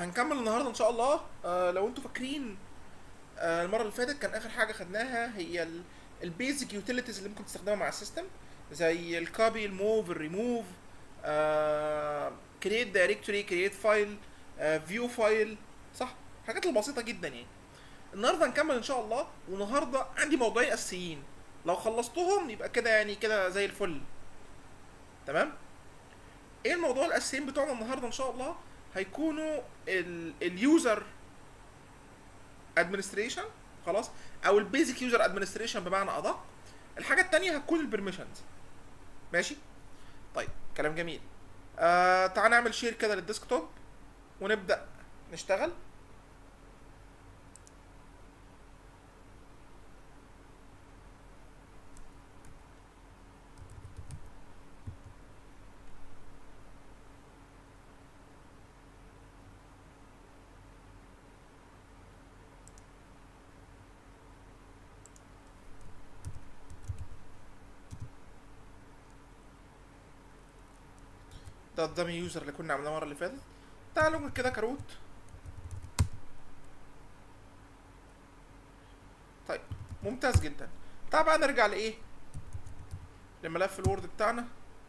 هنكمل النهارده ان شاء الله آه لو انتوا فاكرين آه المره اللي فاتت كان اخر حاجه خدناها هي البيزك يوتيليتيز اللي ممكن تستخدمها مع السيستم زي الكوبي الموف الريموف كرييت دايركتوري كرييت فايل فيو فايل صح حاجات البسيطه جدا يعني النهارده هنكمل ان شاء الله والنهارده عندي موضوعين اساسيين لو خلصتهم يبقى كده يعني كده زي الفل تمام ايه الموضوع الاساسيين بتوعنا النهارده ان شاء الله هيكونوا اليوزر ادمنستريشن خلاص او البيزك يوزر ادمنستريشن بمعنى ادق الحاجه الثانيه هتكون البرميشنز ماشي طيب كلام جميل آه تعال نعمل شير كده للديسكتوب ونبدا نشتغل ده قدامي يوزر اللي كنا عملناه المره اللي فاتت تعالوا نعمل كده كروت طيب ممتاز جدا تعال بقى نرجع لايه لملف الوورد بتاعنا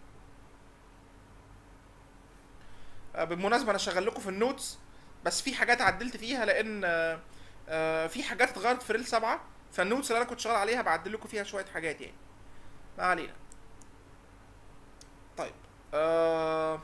آه بالمناسبه انا شغال لكم في النوتس بس في حاجات عدلت فيها لان آه آه في حاجات اتغيرت في ريل سبعة فالنوتس اللي انا كنت شغال عليها بعدل لكم فيها شويه حاجات يعني ما علينا طيب آه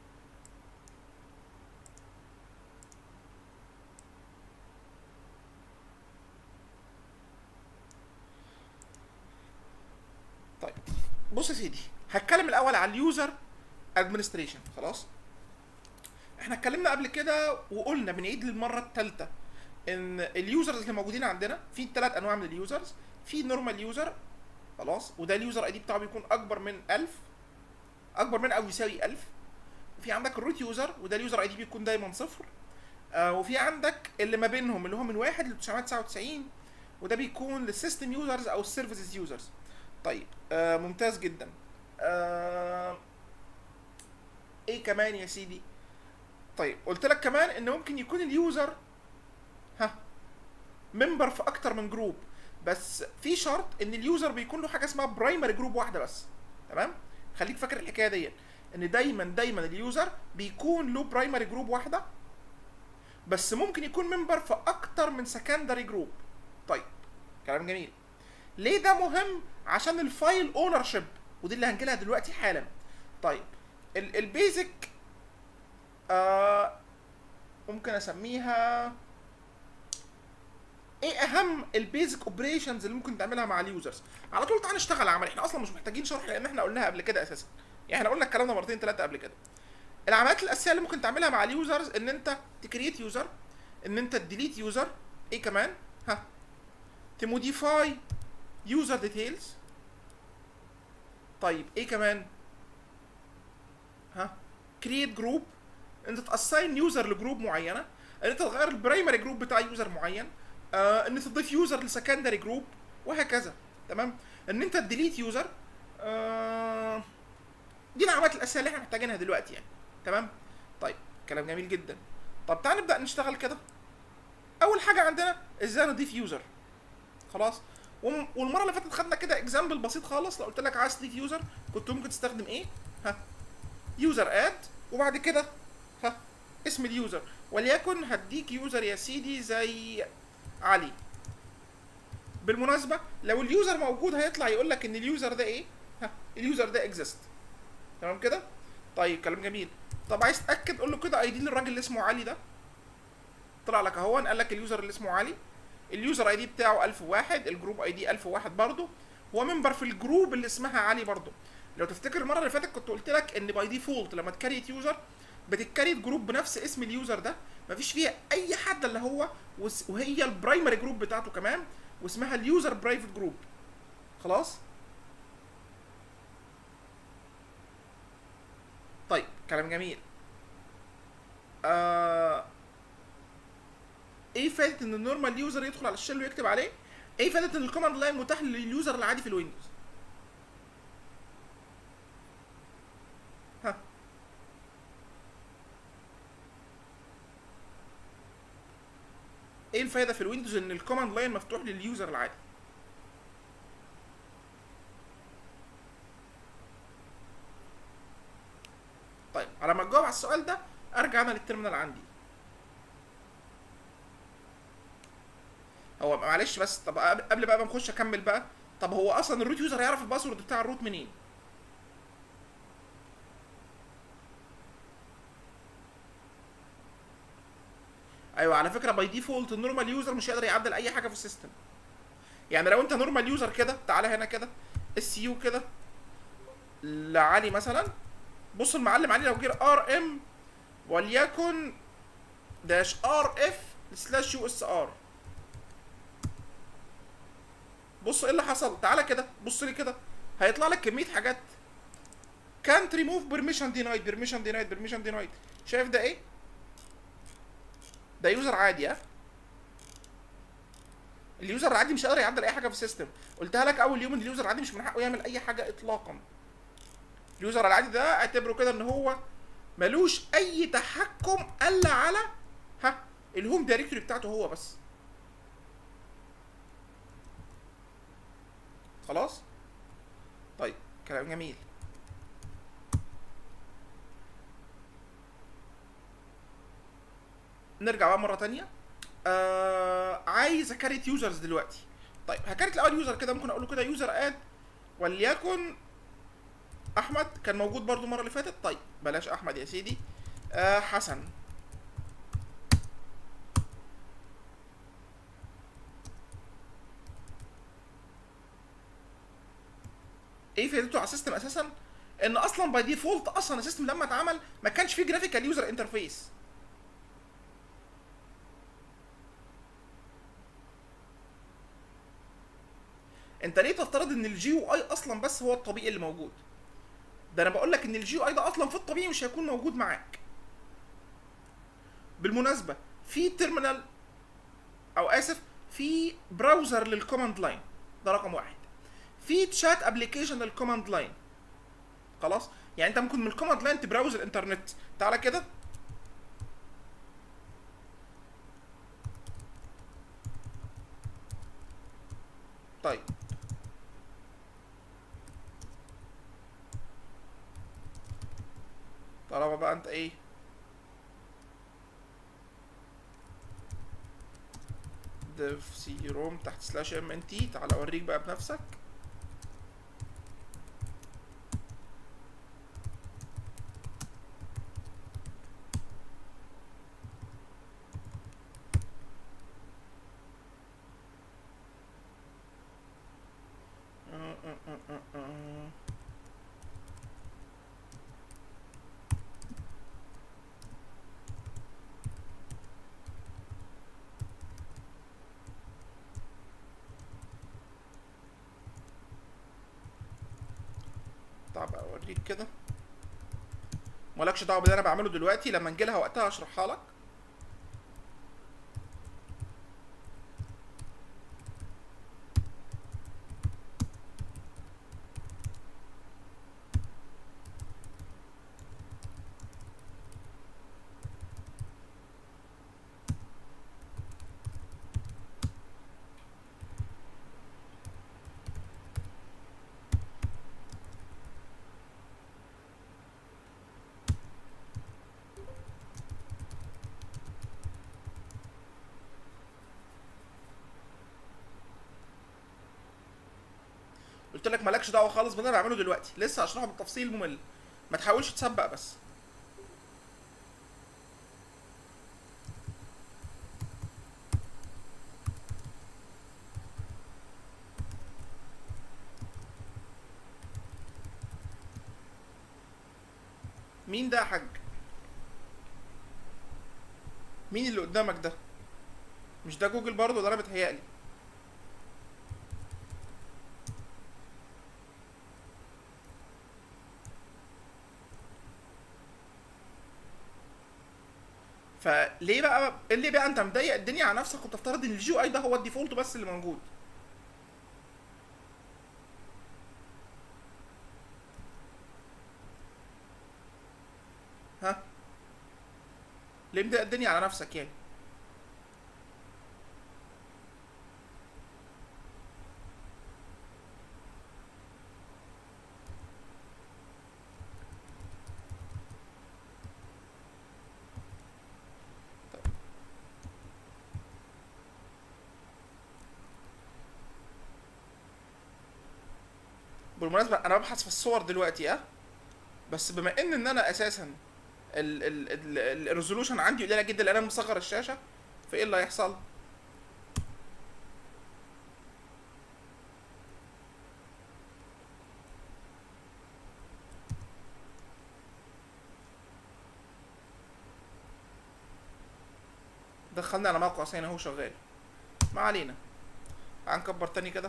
طيب بص يا سيدي هتكلم الاول على اليوزر ادمنستريشن خلاص احنا اتكلمنا قبل كده وقلنا بنعيد للمره الثالثه ان اليوزرز اللي موجودين عندنا في ثلاث انواع من اليوزرز في نورمال يوزر خلاص وده اليوزر اي دي بتاعه بيكون اكبر من 1000 اكبر من او يساوي 1000 وفي عندك الروت يوزر وده اليوزر اي دي بيكون دايما صفر آه وفي عندك اللي ما بينهم اللي هو من 1 ل 999 وده بيكون للسيستم يوزرز او السيرفيسز يوزرز طيب آه ممتاز جدا آه ايه كمان يا سيدي طيب قلت لك كمان ان ممكن يكون اليوزر ها ممبر في اكتر من جروب بس في شرط ان اليوزر بيكون له حاجه اسمها برايمري جروب واحده بس تمام خليك فاكر الحكايه دي ان دايما دايما اليوزر بيكون له برايمري جروب واحده بس ممكن يكون ممبر في اكتر من سكندري جروب طيب كلام جميل ليه ده مهم عشان الفايل اونر شيب ودي اللي هنجيلها دلوقتي حالا طيب البيزك آه ممكن اسميها ايه اهم البيزك اوبريشنز اللي ممكن تعملها مع اليوزرز على طول تعال نشتغل عمل احنا اصلا مش محتاجين شرح لان احنا قلناها قبل كده اساسا يعني احنا قلنا الكلام ده مرتين ثلاثه قبل كده العمليات الاساسيه اللي ممكن تعملها مع اليوزرز ان انت تكريت يوزر ان انت تديليت يوزر ايه كمان ها تموديفاي يوزر ديتيلز طيب ايه كمان ها كرييت جروب انت تاساين يوزر لجروب معينه ان انت تغير البرايمري جروب بتاع يوزر معين آه ان انت تضيف يوزر لسكندري جروب وهكذا تمام ان انت تديليت يوزر آه دي العمليات الاساسيه اللي احنا محتاجينها دلوقتي يعني تمام طيب كلام جميل جدا طب تعال نبدا نشتغل كده اول حاجه عندنا ازاي نضيف يوزر خلاص والمره اللي فاتت خدنا كده اكزامبل بسيط خالص لو قلت لك عايز تضيف يوزر كنت ممكن تستخدم ايه ها يوزر اد وبعد كده ها اسم اليوزر وليكن هديك يوزر يا سيدي زي علي بالمناسبه لو اليوزر موجود هيطلع يقول لك ان اليوزر ده ايه ها اليوزر ده اكزيست تمام كده طيب كلام جميل طب عايز تاكد قول له كده اي دي للراجل اللي اسمه علي ده طلع لك اهو قال لك اليوزر اللي اسمه علي اليوزر اي دي بتاعه 1001 الجروب اي دي 1001 برضه هو ممبر في الجروب اللي اسمها علي برضه لو تفتكر المره اللي فاتت كنت قلت لك ان باي ديفولت لما تكريت يوزر بتكريت جروب بنفس اسم اليوزر ده مفيش فيها اي حد اللي هو وهي البرايمري جروب بتاعته كمان واسمها اليوزر برايفت جروب خلاص طيب كلام جميل آه ايه فائده ان النورمال يوزر يدخل على الشيل ويكتب عليه ايه فائده ان الكوماند لاين متاح لليوزر العادي في الويندوز ها ايه الفايده في الويندوز ان الكوماند لاين مفتوح لليوزر العادي طيب على ما تجاوب على السؤال ده ارجع انا للتيرمينال عندي هو معلش بس طب قبل قبل بقى ما نخش اكمل بقى طب هو اصلا الروت يوزر هيعرف الباسورد بتاع الروت منين ايوه على فكره باي ديفولت النورمال يوزر مش هيقدر يعدل اي حاجه في السيستم يعني لو انت نورمال يوزر كده تعالى هنا كده اس يو كده لعلي مثلا بص المعلم علي لو جه ار ام وليكن داش ار اف سلاش يو اس ار بص ايه اللي حصل تعالى كده بص لي كده هيطلع لك كميه حاجات كانت ريموف بيرميشن دينايد بيرميشن دينايد بيرميشن دينايد شايف ده ايه ده يوزر عادي ها اليوزر العادي مش قادر يعدل اي حاجه في السيستم قلتها لك اول يوم ان اليوزر العادي مش من حقه يعمل اي حاجه اطلاقا اليوزر العادي ده اعتبره كده ان هو ملوش اي تحكم الا على ها الهوم دايركتوري بتاعته هو بس خلاص طيب كلام جميل نرجع بقى مره تانية آه عايز اكريت يوزرز دلوقتي طيب هكريت الاول يوزر كده ممكن اقول له كده يوزر اد وليكن احمد كان موجود برضو المره اللي فاتت طيب بلاش احمد يا سيدي آه حسن ايه فائدته على السيستم اساسا ان اصلا باي ديفولت اصلا السيستم لما اتعمل ما كانش فيه جرافيكال يوزر انترفيس انت ليه تفترض ان الجي يو اي اصلا بس هو الطبيعي اللي موجود ده انا بقول لك ان الجي يو اي ده اصلا في الطبيعي مش هيكون موجود معاك بالمناسبه في تيرمينال او اسف في براوزر للكوماند لاين ده رقم واحد في تشات ابلكيشن للكوماند لاين خلاص يعني انت ممكن من الكوماند لاين تبراوز الانترنت تعالى كده طيب طالما بقى انت ايه ديف سي روم تحت سلاش ام ان تي تعالى اوريك بقى بنفسك طب اوريك كده مالكش دعوه باللي انا بعمله دلوقتي لما نجي لها وقتها اشرحها لك قلت لك مالكش دعوه خالص باللي انا بعمله دلوقتي لسه هشرحه بالتفصيل ممل ما تحاولش تسبق بس مين ده يا حاج مين اللي قدامك ده مش ده جوجل برضه ده انا بتهيألي فليه بقى ليه بقى انت مضيق الدنيا على نفسك وتفترض ان الجي اي ده هو الديفولت بس اللي موجود ها ليه مضيق الدنيا على نفسك يعني بالمناسبه انا ببحث في الصور دلوقتي اه بس بما ان ان انا اساسا الريزولوشن عندي قليله جدا لان انا مصغر الشاشه فايه اللي هيحصل دخلنا على موقع ثاني اهو شغال ما علينا هنكبر تاني كده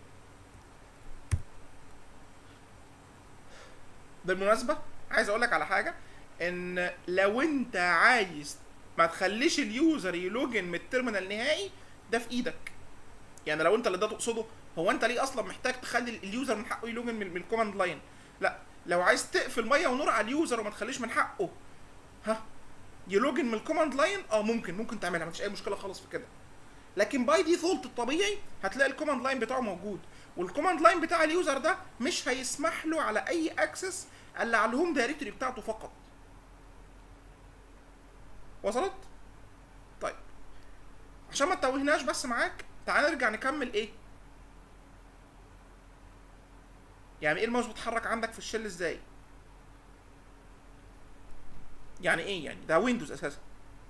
بالمناسبة عايز اقول لك على حاجة ان لو انت عايز ما تخليش اليوزر يلوجن من التيرمينال نهائي ده في ايدك يعني لو انت اللي ده تقصده هو انت ليه اصلا محتاج تخلي اليوزر من حقه يلوجن من, من الكوماند لاين لا لو عايز تقفل ميه ونور على اليوزر وما تخليش من حقه ها يلوجن من الكوماند لاين اه ممكن ممكن تعملها مفيش اي مشكله خالص في كده لكن باي ديفولت الطبيعي هتلاقي الكوماند لاين بتاعه موجود والكوماند لاين بتاع اليوزر ده مش هيسمح له على اي اكسس الا على الهوم دايركتوري بتاعته فقط وصلت طيب عشان ما تتوهناش بس معاك تعال نرجع نكمل ايه يعني ايه الماوس بيتحرك عندك في الشل ازاي يعني ايه يعني ده ويندوز اساسا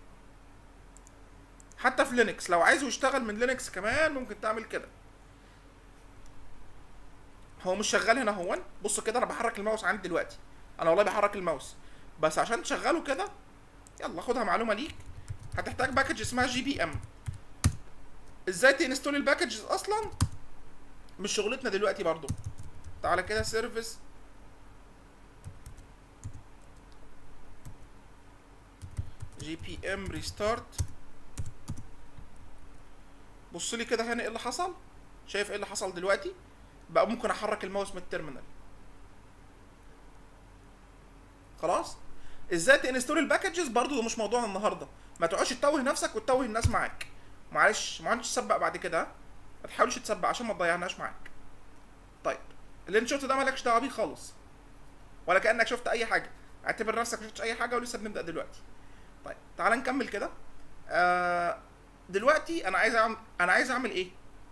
حتى في لينكس لو عايزه يشتغل من لينكس كمان ممكن تعمل كده هو مش شغال هنا هون بص كده انا بحرك الماوس عندي دلوقتي انا والله بحرك الماوس بس عشان تشغله كده يلا خدها معلومه ليك هتحتاج باكج اسمها جي بي ام ازاي تنستول الباكجز اصلا مش شغلتنا دلوقتي برضو تعالى كده سيرفيس جي بي ام ريستارت بص لي كده هنا ايه اللي حصل شايف ايه اللي حصل دلوقتي بقى ممكن احرك الماوس من التيرمينال خلاص ازاي تنستول الباكجز برضو ده مش موضوعنا النهارده ما تقعدش تتوه نفسك وتتوه الناس معاك معلش ما عادش تسبق بعد كده ها؟ ما تحاولش تسبق عشان ما تضيعناش معاك طيب اللي انت شفته ده مالكش دعوه بيه خالص ولا كانك شفت اي حاجه اعتبر نفسك ما شفتش اي حاجه ولسه بنبدا دلوقتي طيب تعال نكمل كده آه دلوقتي انا عايز اعمل انا عايز اعمل ايه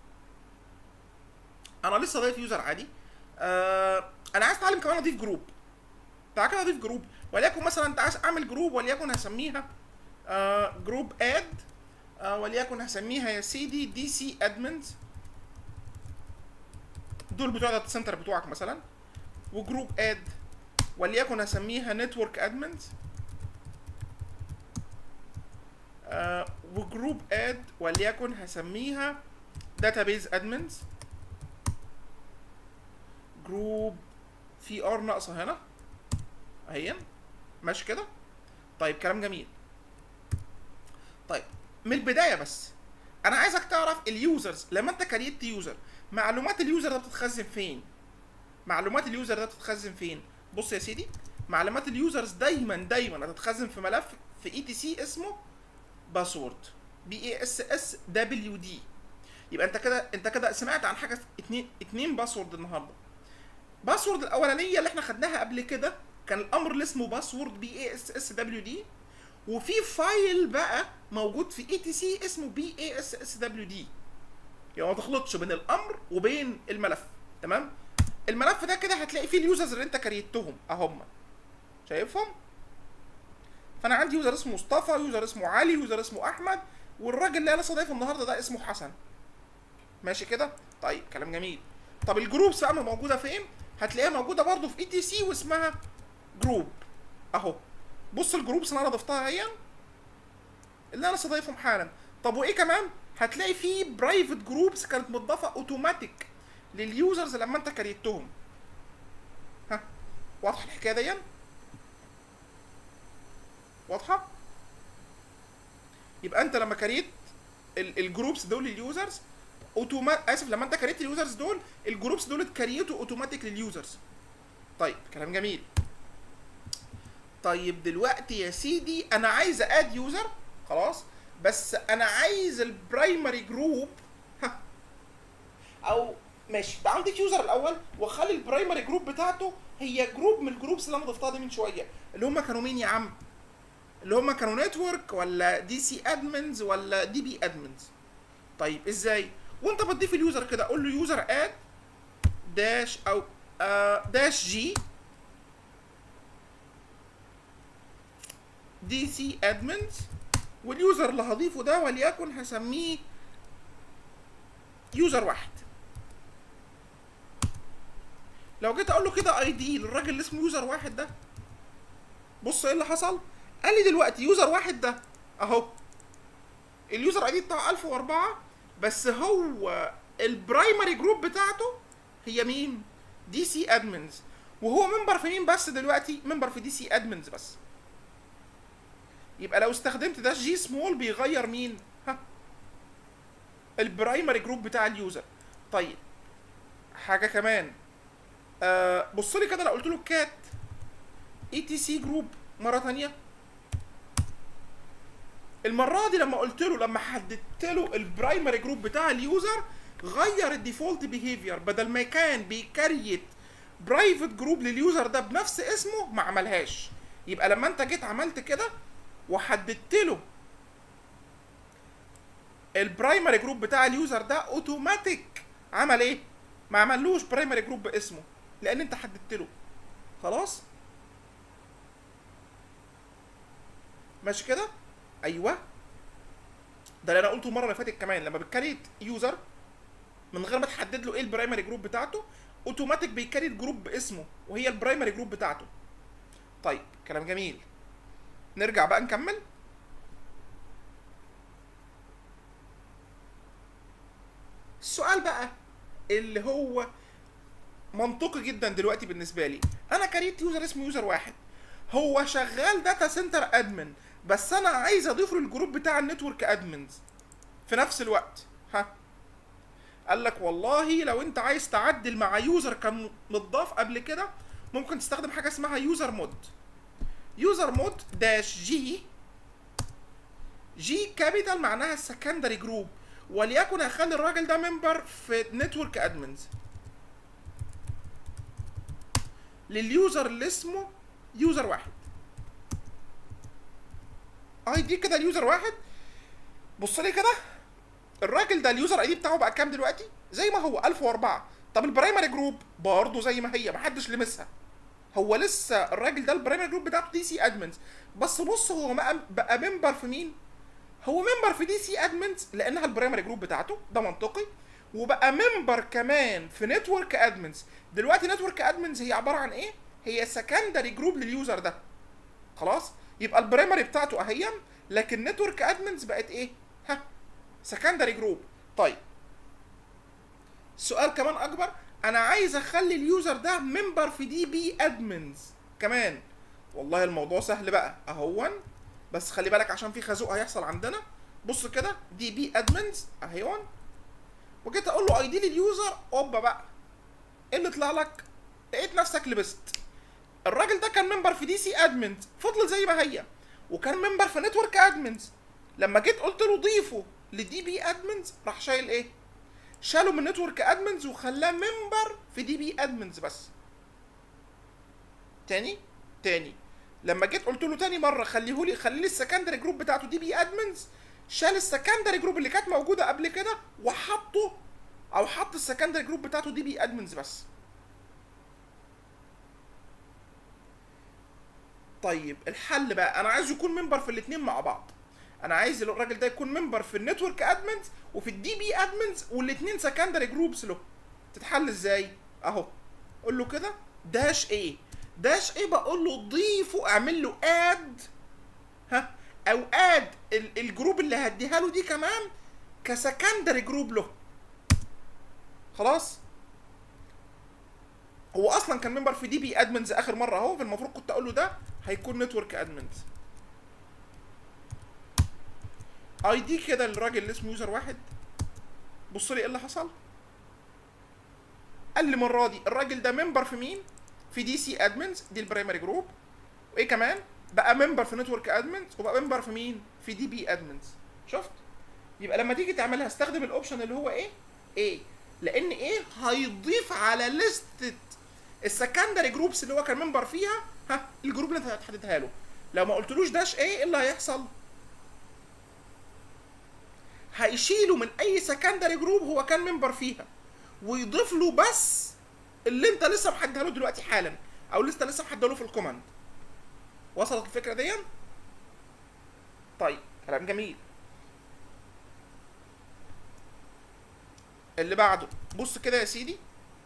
انا لسه ضايف يوزر عادي آه انا عايز اتعلم كمان اضيف جروب تعال كده اضيف جروب وليكن مثلا انت عايز اعمل جروب وليكن هسميها آه جروب اد آه وليكن هسميها يا سيدي دي سي ادمنز دول بتوع داتا سنتر بتوعك مثلا وجروب اد وليكن هسميها نتورك ادمنز آه وجروب اد وليكن هسميها داتابيز ادمنز جروب في ار ناقصه هنا اهي ماشي كده طيب كلام جميل طيب من البدايه بس انا عايزك تعرف اليوزرز لما انت كريت يوزر معلومات اليوزر ده بتتخزن فين معلومات اليوزر ده بتتخزن فين بص يا سيدي معلومات اليوزرز دايما دايما هتتخزن في ملف في اي تي سي اسمه باسورد بي اي اس اس دبليو دي يبقى انت كده انت كده سمعت عن حاجه اتنين اتنين باسورد النهارده باسورد الاولانيه اللي احنا خدناها قبل كده كان الامر اللي اسمه باسورد بي اي اس اس دبليو دي وفي فايل بقى موجود في اي تي سي اسمه بي اي اس اس دبليو دي يعني ما تخلطش بين الامر وبين الملف تمام الملف ده كده هتلاقي فيه اليوزرز اللي انت كريتهم اهم شايفهم فانا عندي يوزر اسمه مصطفى يوزر اسمه علي يوزر اسمه احمد والراجل اللي انا لسه ضايفه النهارده ده اسمه حسن ماشي كده طيب كلام جميل طب الجروبس بقى موجوده فين هتلاقيها موجوده برضو في اي تي سي واسمها جروب اهو بص الجروبس اللي انا ضفتها اهي اللي انا لسه ضايفهم حالا طب وايه كمان هتلاقي في برايفت جروبس كانت متضافه اوتوماتيك لليوزرز لما انت كريتهم ها واضحه الحكايه دي واضحه يبقى انت لما كريت الجروبس دول لليوزرز اوتومات اسف لما انت كريت اليوزرز دول الجروبس دول اتكريتوا اوتوماتيك لليوزرز طيب كلام جميل طيب دلوقتي يا سيدي انا عايز اد يوزر خلاص بس انا عايز البرايمري جروب ها او ماشي ده عندي يوزر الاول واخلي البرايمري جروب بتاعته هي جروب من الجروبس اللي انا ضفتها دي من شويه اللي هم كانوا مين يا عم اللي هم كانوا نتورك ولا دي سي ادمنز ولا دي بي ادمنز طيب ازاي وانت بتضيف اليوزر كده قول له يوزر اد داش او آه داش جي دي سي ادمنز واليوزر اللي هضيفه ده وليكن هسميه يوزر واحد لو جيت اقول له كده اي دي للراجل اللي اسمه يوزر واحد ده بص ايه اللي حصل قال لي دلوقتي يوزر واحد ده اهو اليوزر اي دي بتاعه 1004 بس هو البرايمري جروب بتاعته هي مين دي سي ادمنز وهو ممبر في مين بس دلوقتي ممبر في دي سي ادمنز بس يبقى لو استخدمت داش جي سمول بيغير مين ها البرايمري جروب بتاع اليوزر طيب حاجه كمان آه بص لي كده لو قلت له كات اي تي سي جروب مره ثانيه المره دي لما قلت له لما حددت له البرايمري جروب بتاع اليوزر غير الديفولت بيهيفير بدل ما كان بيكريت برايفت جروب لليوزر ده بنفس اسمه ما عملهاش يبقى لما انت جيت عملت كده وحددت له البرايمري جروب بتاع اليوزر ده اوتوماتيك عمل ايه ما عملوش برايمري جروب باسمه لان انت حددت له خلاص ماشي كده ايوه ده اللي انا قلته المره اللي فاتت كمان لما بتكريت يوزر من غير ما تحدد له ايه البرايمري جروب بتاعته اوتوماتيك بيكريت جروب باسمه وهي البرايمري جروب بتاعته طيب كلام جميل نرجع بقى نكمل السؤال بقى اللي هو منطقي جدا دلوقتي بالنسبه لي انا كريت يوزر اسمه يوزر واحد هو شغال داتا سنتر ادمن بس انا عايز اضيفه للجروب بتاع النتورك ادمنز في نفس الوقت ها قال لك والله لو انت عايز تعدل مع يوزر كان متضاف قبل كده ممكن تستخدم حاجه اسمها يوزر مود يوزر مود داش جي جي كابيتال معناها السكندري جروب وليكن هخلي الراجل ده ممبر في نتورك ادمنز لليوزر اللي اسمه يوزر واحد اي دي كده اليوزر واحد بص لي كده الراجل ده اليوزر اي دي بتاعه بقى كام دلوقتي زي ما هو 1004 طب البرايمري جروب برضه زي ما هي محدش لمسها هو لسه الراجل ده البرايمري جروب بتاعته دي سي ادمنز بس بص هو بقى بقى ممبر في مين هو ممبر في دي سي ادمنز لانها البرايمري جروب بتاعته ده منطقي وبقى ممبر كمان في نتورك ادمنز دلوقتي نتورك ادمنز هي عباره عن ايه هي سكندري جروب لليوزر ده خلاص يبقى البرايمري بتاعته اهيا لكن نتورك ادمنز بقت ايه ها سكندري جروب طيب سؤال كمان اكبر انا عايز اخلي اليوزر ده ممبر في دي بي ادمنز كمان والله الموضوع سهل بقى اهون بس خلي بالك عشان في خازوق هيحصل عندنا بص كده دي بي ادمنز اهيون وجيت اقول له اي دي لليوزر اوبا بقى ايه اللي طلع لك لقيت نفسك لبست الراجل ده كان ممبر في دي سي ادمنز فضل زي ما هي وكان ممبر في نتورك ادمنز لما جيت قلت له ضيفه لدي بي ادمنز راح شايل ايه شاله من نتورك ادمنز وخلاه ممبر في دي بي ادمنز بس تاني تاني لما جيت قلت له تاني مره خليه لي خلي لي السكندري جروب بتاعته دي بي ادمنز شال السكندري جروب اللي كانت موجوده قبل كده وحطه او حط السكندري جروب بتاعته دي بي ادمنز بس طيب الحل بقى انا عايز يكون ممبر في الاثنين مع بعض انا عايز الراجل ده يكون ممبر في النتورك ادمنز وفي الدي بي ادمنز والاثنين سكندري جروبس له تتحل ازاي اهو قول له كده داش ايه داش ايه بقول له ضيفه اعمل له اد ها او اد الجروب اللي هديها له دي كمان كسكندري جروب له خلاص هو اصلا كان ممبر في دي بي ادمنز اخر مره اهو فالمفروض كنت اقول له ده هيكون نتورك ادمنز اي دي كده للراجل اللي اسمه يوزر واحد بص لي ايه اللي حصل قال لي المره دي الراجل ده ممبر في مين في دي سي ادمنز دي البرايمري جروب وايه كمان بقى ممبر في نتورك ادمنز وبقى ممبر في مين في دي بي ادمنز شفت يبقى لما تيجي تعملها استخدم الاوبشن اللي هو ايه ايه لان ايه هيضيف على لستة السكندري جروبس اللي هو كان ممبر فيها ها الجروب اللي انت هتحددها له لو ما قلتلوش داش ايه ايه اللي هيحصل هيشيله من اي سكندري جروب هو كان ممبر فيها ويضيف له بس اللي انت لسه محددها له دلوقتي حالا او لسه لسه محددها له في الكوماند وصلت الفكره دي طيب كلام جميل اللي بعده بص كده يا سيدي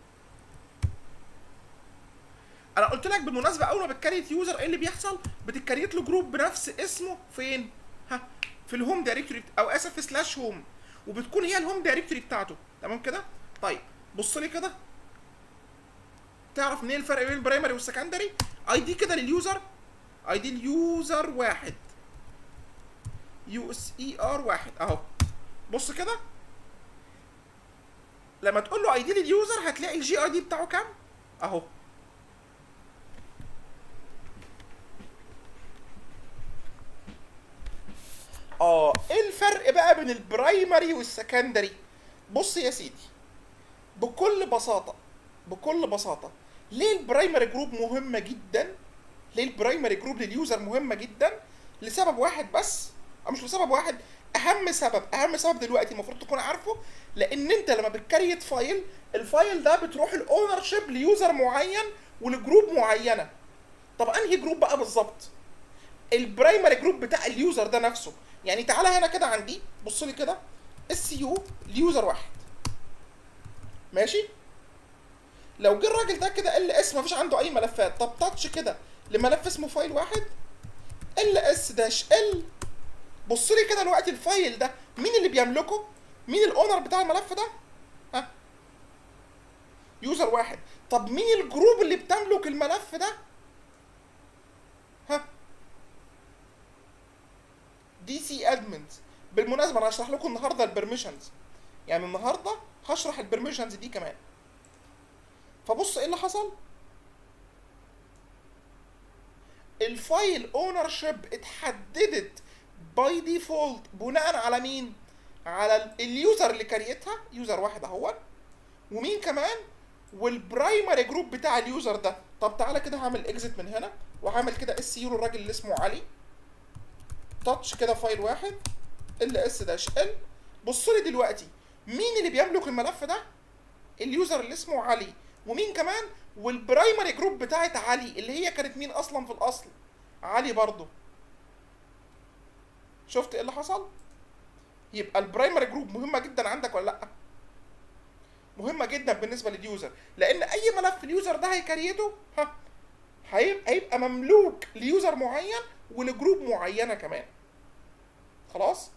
انا قلت لك بالمناسبه اول ما بتكريت يوزر ايه اللي بيحصل بتكريت له جروب بنفس اسمه فين ها في الهوم دايركتوري او اسف في سلاش هوم وبتكون هي الهوم دايركتوري بتاعته تمام كده طيب بص لي كده تعرف منين الفرق بين البرايمري والسكندري اي دي كده لليوزر اي دي اليوزر واحد يو اس اي ار واحد اهو بص كده لما تقول له اي دي لليوزر هتلاقي الجي اي دي بتاعه كام اهو اه ايه الفرق بقى بين البرايمري والسكندري بص يا سيدي بكل بساطه بكل بساطه ليه البرايمري جروب مهمه جدا ليه البرايمري جروب لليوزر مهمه جدا لسبب واحد بس او مش لسبب واحد اهم سبب اهم سبب دلوقتي المفروض تكون عارفه لان انت لما بتكريت فايل الفايل ده بتروح الاونر شيب ليوزر معين ولجروب معينه طب انهي جروب بقى بالظبط البرايمري جروب بتاع اليوزر ده نفسه يعني تعالى هنا كده عندي بص لي كده اس يو ليوزر واحد ماشي لو جه الراجل ده كده ال اس مفيش عنده اي ملفات طب تاتش كده لملف اسمه فايل واحد ال اس داش ال بص لي كده دلوقتي الفايل ده مين اللي بيملكه مين الاونر بتاع الملف ده ها يوزر واحد طب مين الجروب اللي بتملك الملف ده ها دي سي ادمنز بالمناسبه انا هشرح لكم النهارده البرميشنز يعني النهارده هشرح البرميشنز دي كمان فبص ايه اللي حصل الفايل اونر شيب اتحددت باي ديفولت بناء على مين على اليوزر اللي كريتها يوزر واحد اهو ومين كمان والبرايمري جروب بتاع اليوزر ده طب تعالى كده هعمل اكزit من هنا وهعمل كده اس يو للراجل اللي اسمه علي تاتش كده فايل واحد ال اس داش ال بص لي دلوقتي مين اللي بيملك الملف ده اليوزر اللي اسمه علي ومين كمان والبرايمري جروب بتاعت علي اللي هي كانت مين اصلا في الاصل علي برضه شفت ايه اللي حصل يبقى البرايمري جروب مهمه جدا عندك ولا لا مهمه جدا بالنسبه لليوزر لان اي ملف اليوزر ده هيكريته ها هيبقى هيبقى مملوك ليوزر معين ولجروب معينه كمان خلاص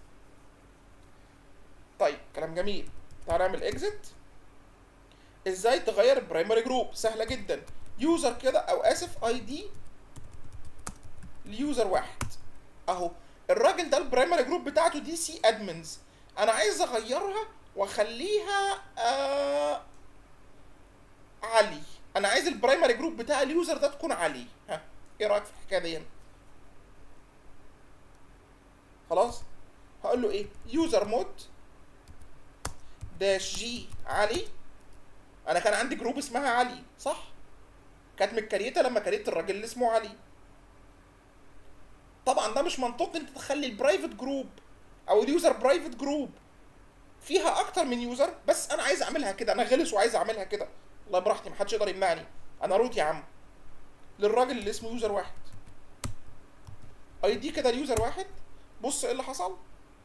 طيب كلام جميل تعال نعمل اكزit ازاي تغير البرايمري جروب سهله جدا يوزر كده او اسف اي دي ليوزر واحد اهو الراجل ده البرايمري جروب بتاعته دي سي ادمنز انا عايز اغيرها واخليها آه علي انا عايز البرايمري جروب بتاع اليوزر ده تكون علي ها ايه رايك في الحكايه دي خلاص هقول له ايه يوزر مود داش جي علي انا كان عندي جروب اسمها علي صح كانت متكريته لما كريت الراجل اللي اسمه علي طبعا ده مش منطقي انت تخلي البرايفت جروب او اليوزر برايفت جروب فيها اكتر من يوزر بس انا عايز اعملها كده انا غلس وعايز اعملها كده والله براحتي محدش يقدر يمنعني انا روت يا عم للراجل اللي اسمه يوزر واحد اي دي كده اليوزر واحد بص ايه اللي حصل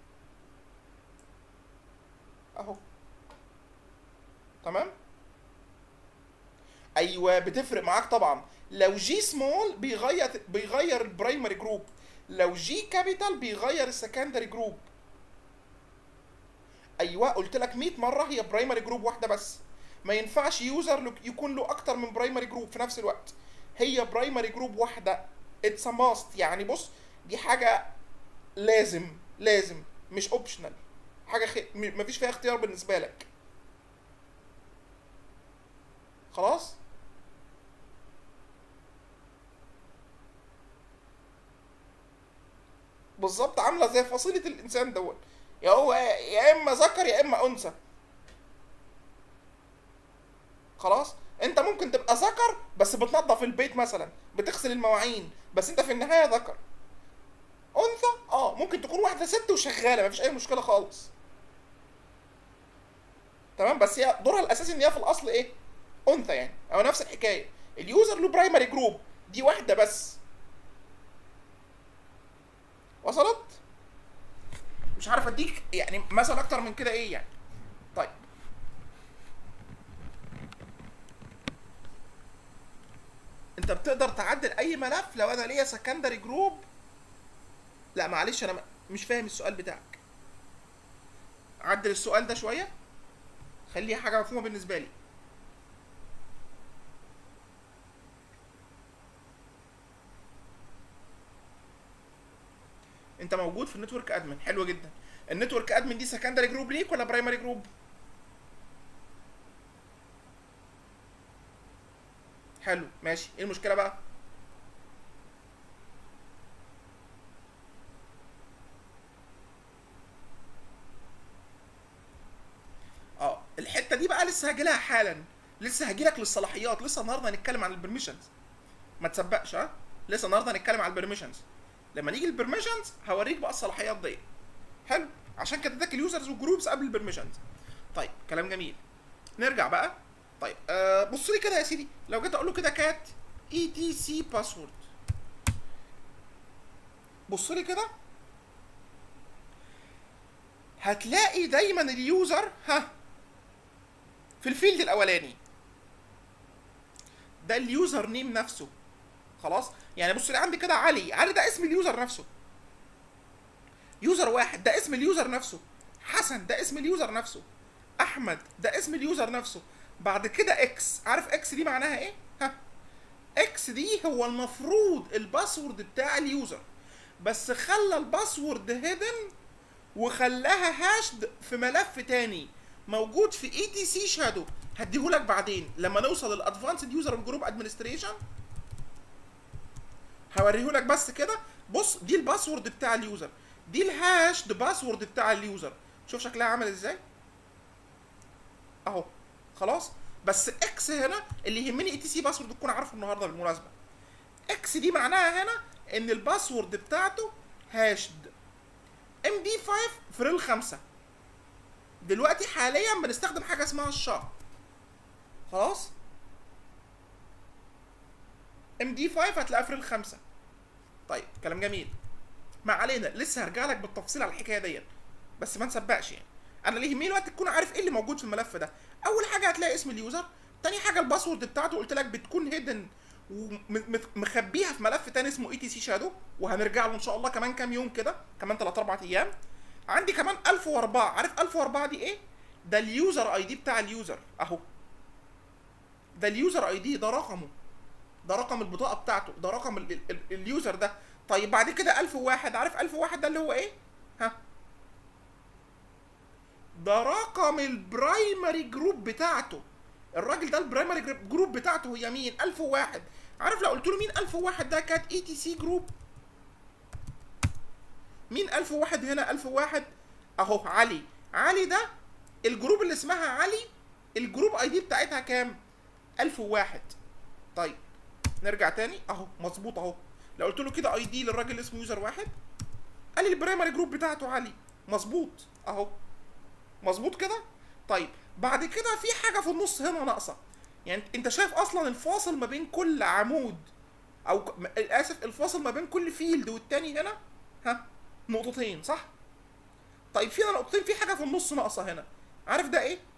اهو تمام ايوه بتفرق معاك طبعا لو جي سمول بيغير بيغير البرايمري جروب لو جي كابيتال بيغير السكندري جروب ايوه قلت لك 100 مره هي برايمري جروب واحده بس ما ينفعش يوزر يكون له اكتر من برايمري جروب في نفس الوقت هي برايمري جروب واحده اتس ماست يعني بص دي حاجه لازم لازم مش اوبشنال حاجه خي... مفيش فيها اختيار بالنسبه لك خلاص بالظبط عامله زي فصيله الانسان دوت يا هو يا اما ذكر يا اما انثى خلاص انت ممكن تبقى ذكر بس بتنظف البيت مثلا بتغسل المواعين بس انت في النهايه ذكر انثى اه ممكن تكون واحده ست وشغاله مفيش اي مشكله خالص تمام بس هي دورها الاساسي ان هي في الاصل ايه انثى يعني او نفس الحكايه اليوزر له برايمري جروب دي واحده بس وصلت مش عارف اديك يعني مثل اكتر من كده ايه يعني طيب انت بتقدر تعدل اي ملف لو انا ليا سكندري جروب لا معلش انا مش فاهم السؤال بتاعك عدل السؤال ده شويه خليه حاجه مفهومه بالنسبه لي انت موجود في النتورك ادمن حلو جدا النتورك ادمن دي سكندري جروب ليك ولا برايمري جروب حلو ماشي ايه المشكله بقى اه الحته دي بقى لسه هاجي لها حالا لسه هاجي لك للصلاحيات لسه النهارده هنتكلم عن البرميشنز ما تسبقش ها لسه النهارده هنتكلم عن البرميشنز لما نيجي البرميشنز هوريك بقى الصلاحيات دي حلو عشان كده اداك اليوزرز والجروبس قبل البرميشنز طيب كلام جميل نرجع بقى طيب آه بص لي كده يا سيدي لو جيت اقول له كده كات اي تي سي باسورد بص لي كده هتلاقي دايما اليوزر ها في الفيلد الاولاني ده اليوزر نيم نفسه خلاص يعني بص لي عندي كده علي علي ده اسم اليوزر نفسه يوزر واحد ده اسم اليوزر نفسه حسن ده اسم اليوزر نفسه احمد ده اسم اليوزر نفسه بعد كده اكس عارف اكس دي معناها ايه ها اكس دي هو المفروض الباسورد بتاع اليوزر بس خلى الباسورد هيدن وخلاها هاشد في ملف تاني موجود في اي تي سي شادو هديهولك بعدين لما نوصل للادفانسد يوزر جروب ادمنستريشن هوريهولك بس كده بص دي الباسورد بتاع اليوزر دي الهاش ده باسورد بتاع اليوزر شوف شكلها عامل ازاي اهو خلاص بس اكس هنا اللي يهمني اي تي سي باسورد تكون عارفه النهارده بالمناسبه اكس دي معناها هنا ان الباسورد بتاعته هاشد ام دي 5 فريل 5 دلوقتي حاليا بنستخدم حاجه اسمها الشا خلاص ام دي 5 هتلاقيها فريل 5 طيب كلام جميل ما علينا لسه هرجع لك بالتفصيل على الحكايه ديت بس ما نسبقش يعني انا اللي يهمني الوقت تكون عارف ايه اللي موجود في الملف ده اول حاجه هتلاقي اسم اليوزر تاني حاجه الباسورد بتاعته قلت لك بتكون هيدن ومخبيها في ملف تاني اسمه اي تي سي شادو وهنرجع له ان شاء الله كمان كام يوم كده كمان 3 4 ايام عندي كمان 1004 عارف 1004 دي ايه ده اليوزر اي دي بتاع اليوزر اهو ده اليوزر اي دي ده رقمه ده رقم البطاقه بتاعته ده رقم ال ال اليوزر ده طيب بعد كده 1001 عارف 1001 ده اللي هو ايه ها ده رقم البرايمري جروب بتاعته الراجل ده البرايمري جروب بتاعته هي مين 1001 عارف لو قلت له مين 1001 ده كانت اي تي سي جروب مين 1001 هنا 1001 اهو علي علي ده الجروب اللي اسمها علي الجروب اي دي بتاعتها كام 1001 طيب نرجع تاني اهو مظبوط اهو لو قلت له كده اي دي للراجل اللي اسمه يوزر واحد قال لي البرايمري جروب بتاعته علي مظبوط اهو مظبوط كده طيب بعد كده في حاجه في النص هنا ناقصه يعني انت شايف اصلا الفاصل ما بين كل عمود او ك- اسف الفاصل ما بين كل فيلد والتاني هنا ها نقطتين صح طيب فينا نقطتين في حاجه في النص ناقصه هنا عارف ده ايه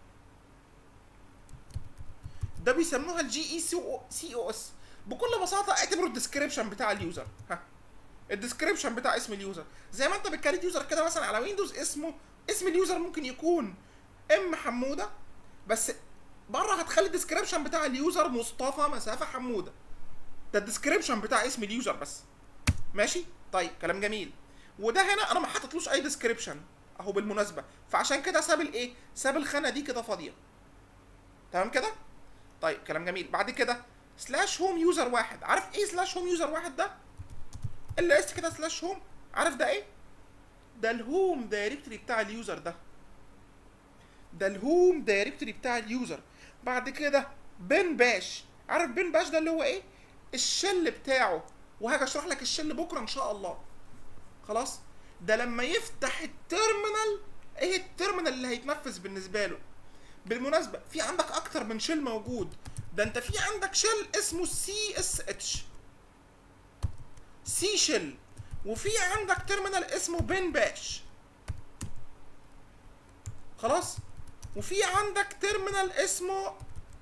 ده بيسموها الجي اي سي او اس بكل بساطه اعتبره الديسكريبشن بتاع اليوزر ها الديسكريبشن بتاع اسم اليوزر زي ما انت بتكريت يوزر كده مثلا على ويندوز اسمه اسم اليوزر ممكن يكون ام حموده بس بره هتخلي الديسكريبشن بتاع اليوزر مصطفى مسافه حموده ده الديسكريبشن بتاع اسم اليوزر بس ماشي طيب كلام جميل وده هنا انا ما حطيتلوش اي ديسكريبشن اهو بالمناسبه فعشان كده ساب الايه ساب الخانه دي كده فاضيه تمام كده طيب كلام جميل بعد كده سلاش هوم يوزر واحد عارف ايه سلاش هوم يوزر واحد ده اللي اس كده سلاش هوم عارف ده ايه ده الهوم دايركتوري بتاع اليوزر ده ده الهوم دايركتوري بتاع اليوزر بعد كده بن باش عارف بن باش ده اللي هو ايه الشل بتاعه وهاجي اشرح لك الشل بكره ان شاء الله خلاص ده لما يفتح التيرمينال ايه التيرمينال اللي هيتنفذ بالنسبه له بالمناسبه في عندك اكتر من شيل موجود ده انت في عندك شيل اسمه سي اس اتش سي شيل وفي عندك تيرمينال اسمه بن باش خلاص وفي عندك تيرمينال اسمه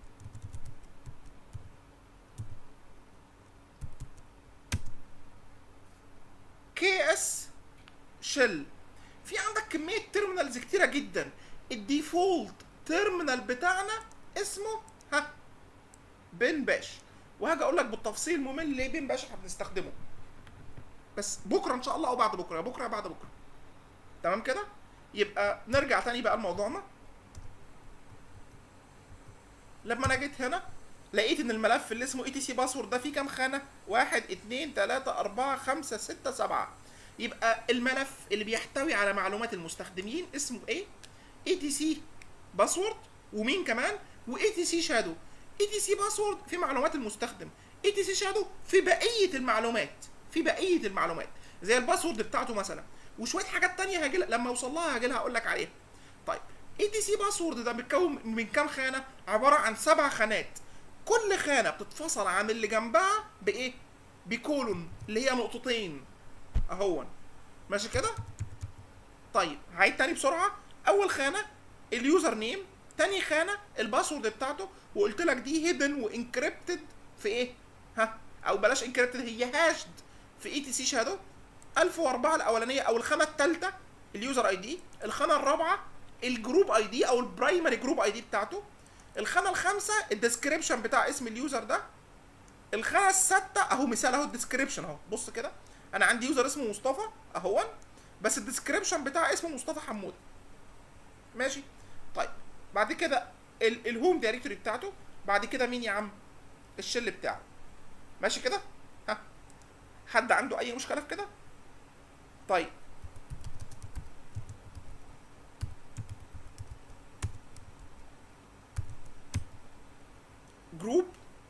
كي اس شيل في عندك كميه تيرمينالز كتيره جدا الديفولت تيرمينال بتاعنا اسمه ها بن باش وهاجي اقول لك بالتفصيل ممل ليه بن باش احنا بنستخدمه بس بكره ان شاء الله او بعد بكره بكره بعد بكره تمام كده يبقى نرجع تاني بقى لموضوعنا لما انا جيت هنا لقيت ان الملف اللي اسمه اي تي سي باسورد ده فيه كام خانه واحد اتنين تلاته اربعه خمسه سته سبعه يبقى الملف اللي بيحتوي على معلومات المستخدمين اسمه ايه اي تي سي باسورد ومين كمان واي تي سي شادو اي تي سي باسورد في معلومات المستخدم اي تي سي شادو في بقيه المعلومات في بقيه المعلومات زي الباسورد بتاعته مثلا وشويه حاجات تانية هاجي لما اوصل لها هاجي لها اقول لك عليها طيب اي تي سي باسورد ده بيتكون من كام خانه عباره عن سبع خانات كل خانه بتتفصل عن اللي جنبها بايه بكولون اللي هي نقطتين اهون ماشي كده طيب هعيد تاني بسرعه اول خانه اليوزر نيم تاني خانه الباسورد بتاعته وقلت لك دي هيدن وانكريبتد في ايه ها او بلاش انكريبتد هي هاشد في اي تي سي شادو 1004 الاولانيه او الخانه الثالثه اليوزر اي دي الخانه الرابعه الجروب اي دي او البرايمري جروب اي دي بتاعته الخانه الخامسه الديسكريبشن بتاع اسم اليوزر ده الخانه السادسه اهو مثال اهو الديسكريبشن اهو بص كده انا عندي يوزر اسمه مصطفى اهون بس الديسكريبشن بتاع اسمه مصطفى حمود ماشي طيب بعد كده ال- الهوم دايركتوري بتاعته بعد كده مين يا عم الشل بتاعه ماشي كده ها حد عنده اي مشكله في كده طيب جروب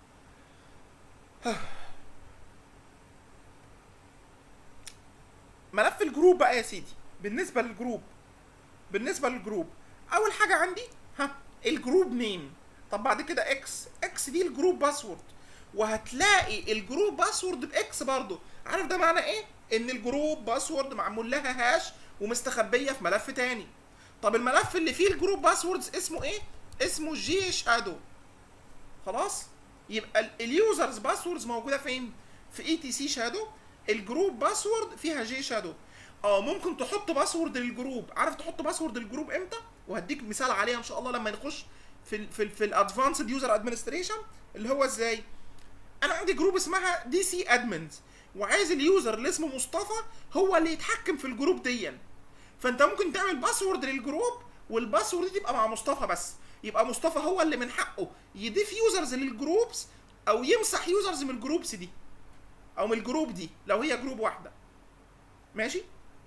ملف الجروب بقى يا سيدي بالنسبه للجروب بالنسبه للجروب اول حاجه عندي ها الجروب نيم طب بعد كده اكس اكس دي الجروب باسورد وهتلاقي الجروب باسورد باكس برضو عارف ده معنى ايه ان الجروب باسورد معمول لها هاش ومستخبيه في ملف تاني طب الملف اللي فيه الجروب باسوردز اسمه ايه اسمه جي شادو خلاص يبقى ال- اليوزرز باسوردز موجوده فين في اي تي سي شادو الجروب باسورد فيها جي شادو اه ممكن تحط باسورد للجروب عارف تحط باسورد للجروب امتى وهديك مثال عليها ان شاء الله لما نخش في ال في ال في الادفانسد يوزر ادمنستريشن اللي هو ازاي انا عندي جروب اسمها دي سي ادمنز وعايز اليوزر اللي اسمه مصطفى هو اللي يتحكم في الجروب ديا فانت ممكن تعمل باسورد للجروب والباسورد دي تبقى مع مصطفى بس يبقى مصطفى هو اللي من حقه يضيف يوزرز للجروبس او يمسح يوزرز من الجروبس دي او من الجروب دي لو هي جروب واحده ماشي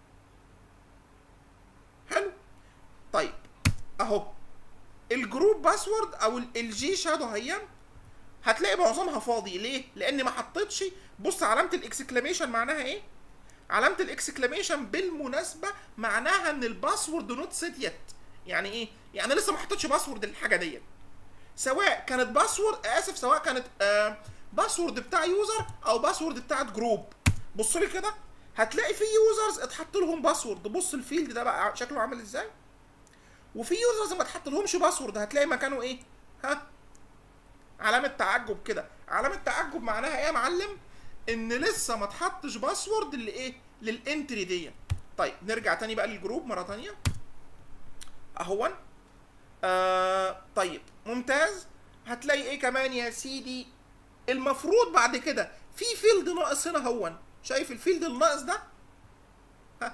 حلو طيب اهو الجروب باسورد او ال- الجي شادو هي هتلاقي معظمها فاضي ليه لان ما حطيتش بص علامه الاكسكلاميشن معناها ايه علامه الاكسكلاميشن بالمناسبه معناها ان الباسورد نوت سيت يت يعني ايه يعني لسه ما حطيتش باسورد للحاجه ديت سواء كانت باسورد اسف سواء كانت آه باسورد بتاع يوزر او باسورد بتاعت جروب بص لي كده هتلاقي في يوزرز اتحط لهم باسورد بص الفيلد ده بقى شكله عامل ازاي وفي يوزرز ما اتحط لهمش باسورد هتلاقي مكانه ايه ها علامه تعجب كده علامه تعجب معناها ايه يا معلم ان لسه ما اتحطش باسورد لايه للانتري دي طيب نرجع تاني بقى للجروب مره تانية اهون آه طيب ممتاز هتلاقي ايه كمان يا سيدي المفروض بعد كده في فيلد ناقص هنا هون شايف الفيلد الناقص ده ها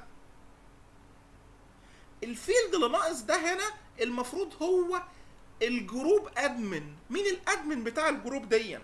الفيلد اللي ناقص ده هنا المفروض هو الجروب ادمن مين الادمن بتاع الجروب دي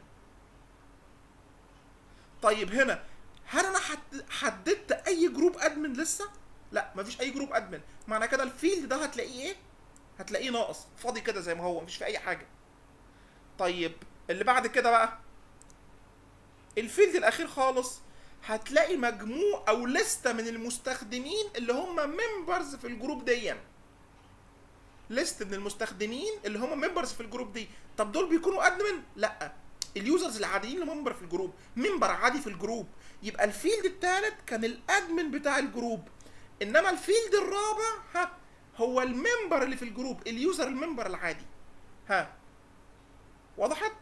طيب هنا هل انا حد- حددت اي جروب ادمن لسه لا مفيش اي جروب ادمن معنى كده الفيلد ده هتلاقيه ايه هتلاقيه ناقص فاضي كده زي ما هو مفيش فيه اي حاجه طيب اللي بعد كده بقى الفيلد الاخير خالص هتلاقي مجموع او لستة من المستخدمين اللي هم ممبرز في الجروب دي ليست من المستخدمين اللي هم ممبرز في الجروب دي طب دول بيكونوا ادمن لا اليوزرز العاديين اللي ممبر في الجروب ممبر عادي في الجروب يبقى الفيلد الثالث كان الادمن بتاع الجروب انما الفيلد الرابع ها هو الممبر اللي في الجروب اليوزر الممبر العادي ها وضحت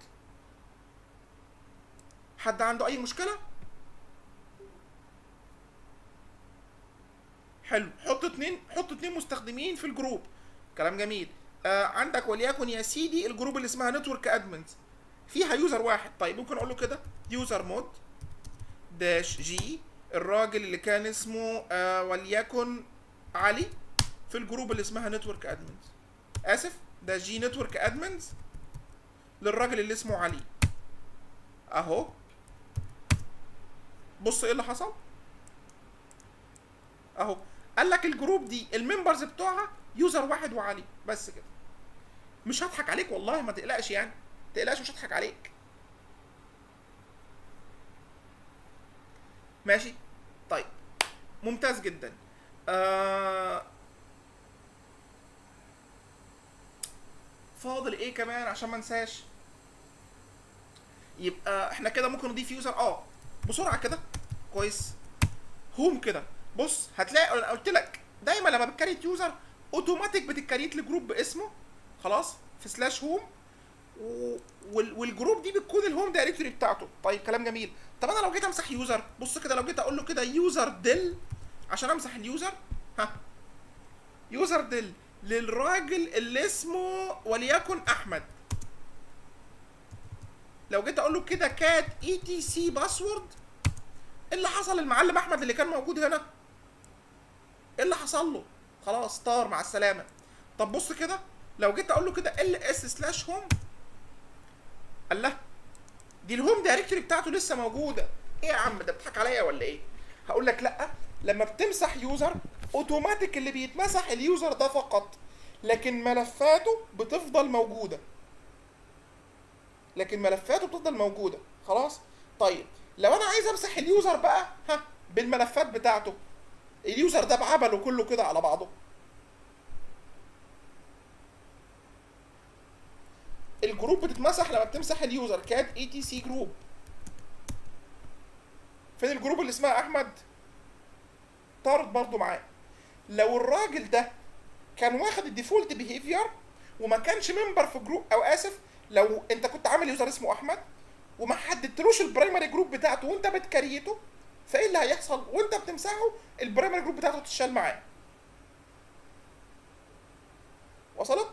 حد عنده اي مشكله حلو حط اتنين حط اتنين مستخدمين في الجروب كلام جميل آه عندك وليكن يا سيدي الجروب اللي اسمها نتورك ادمنز فيها يوزر واحد طيب ممكن اقول له كده يوزر مود داش جي الراجل اللي كان اسمه آه وليكن علي في الجروب اللي اسمها نتورك ادمنز اسف ده جي نتورك ادمنز للراجل اللي اسمه علي اهو بص ايه اللي حصل اهو قال لك الجروب دي الممبرز بتوعها يوزر واحد وعلي بس كده مش هضحك عليك والله ما تقلقش يعني ما تقلقش مش هضحك عليك ماشي طيب ممتاز جدا آه فاضل ايه كمان عشان ما انساش يبقى احنا كده ممكن نضيف يوزر اه بسرعه كده كويس هوم كده بص هتلاقي انا قلت لك دايما لما بتكريت يوزر اوتوماتيك بتكريت لجروب باسمه خلاص في سلاش هوم و... وال... والجروب دي بتكون الهوم دايركتوري بتاعته طيب كلام جميل طب انا لو جيت امسح يوزر بص كده لو جيت اقول له كده يوزر ديل عشان امسح اليوزر ها يوزر ديل للراجل اللي اسمه وليكن احمد لو جيت اقول له كده كات اي تي سي باسورد ايه اللي حصل للمعلم احمد اللي كان موجود هنا ايه اللي حصل له خلاص طار مع السلامه طب بص كده لو جيت اقول له كده ال اس سلاش هوم الله دي الهوم دايركتوري بتاعته لسه موجوده ايه يا عم ده بتضحك عليا ولا ايه هقول لك لا لما بتمسح يوزر اوتوماتيك اللي بيتمسح اليوزر ده فقط لكن ملفاته بتفضل موجوده لكن ملفاته بتفضل موجوده خلاص طيب لو انا عايز امسح اليوزر بقى ها بالملفات بتاعته اليوزر ده بعبله كله كده على بعضه الجروب بتتمسح لما بتمسح اليوزر كات اي تي سي جروب فين الجروب اللي اسمها احمد طارد برضو معاه لو الراجل ده كان واخد الديفولت بيهيفير وما كانش ممبر في جروب او اسف لو انت كنت عامل يوزر اسمه احمد وما حددتلوش البرايمري جروب بتاعته وانت بتكريته فايه اللي هيحصل وانت بتمسحه البرايمري جروب بتاعته تتشال معاه وصلت